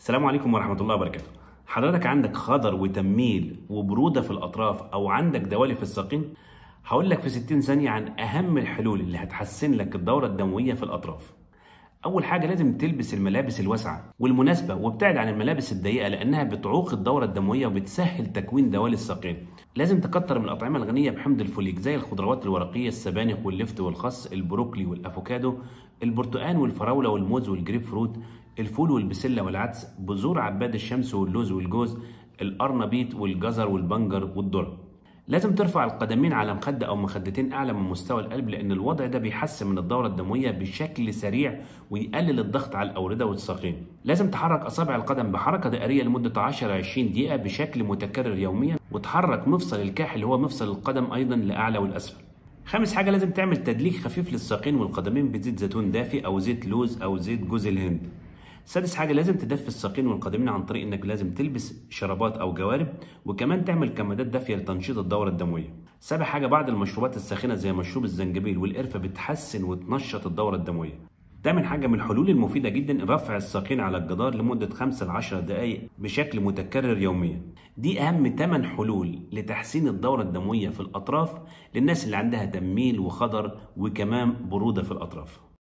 السلام عليكم ورحمة الله وبركاته حضرتك عندك خضر وتميل وبرودة في الأطراف أو عندك دوالي في الساقين هقول لك في 60 ثانية عن أهم الحلول اللي هتحسن لك الدورة الدموية في الأطراف أول حاجة لازم تلبس الملابس الواسعة والمناسبة وابتعد عن الملابس الضيقة لأنها بتعوق الدورة الدموية وبتسهل تكوين دوالي الساقين لازم تكتر من الأطعمة الغنية بحمض الفوليك زي الخضروات الورقية السبانخ واللفت والخس البروكلي والأفوكادو البرتقال والفراولة والموز والجريب فروت الفول والبسلة والعدس بذور عباد الشمس واللوز والجوز القرنبيط والجزر والبنجر والذرة لازم ترفع القدمين على مخدة أو مخدتين أعلى من مستوى القلب لأن الوضع ده بيحسن من الدورة الدموية بشكل سريع ويقلل الضغط على الأوردة والساقين. لازم تحرك أصابع القدم بحركة دائرية لمدة 10 20 دقيقة بشكل متكرر يوميا وتحرك مفصل الكاح اللي هو مفصل القدم أيضا لأعلى والأسفل. خامس حاجة لازم تعمل تدليك خفيف للساقين والقدمين بزيت زيتون دافي أو زيت لوز أو زيت جوز الهند. سادس حاجة لازم تدفي الساقين والقدمين عن طريق انك لازم تلبس شرابات او جوارب وكمان تعمل كمادات دافية لتنشيط الدورة الدموية. سابع حاجة بعض المشروبات الساخنة زي مشروب الزنجبيل والقرفة بتحسن وتنشط الدورة الدموية. تامن حاجة من الحلول المفيدة جدا رفع الساقين على الجدار لمدة 5 ل 10 دقائق بشكل متكرر يوميا. دي أهم 8 حلول لتحسين الدورة الدموية في الأطراف للناس اللي عندها تميل وخضر وكمان برودة في الأطراف.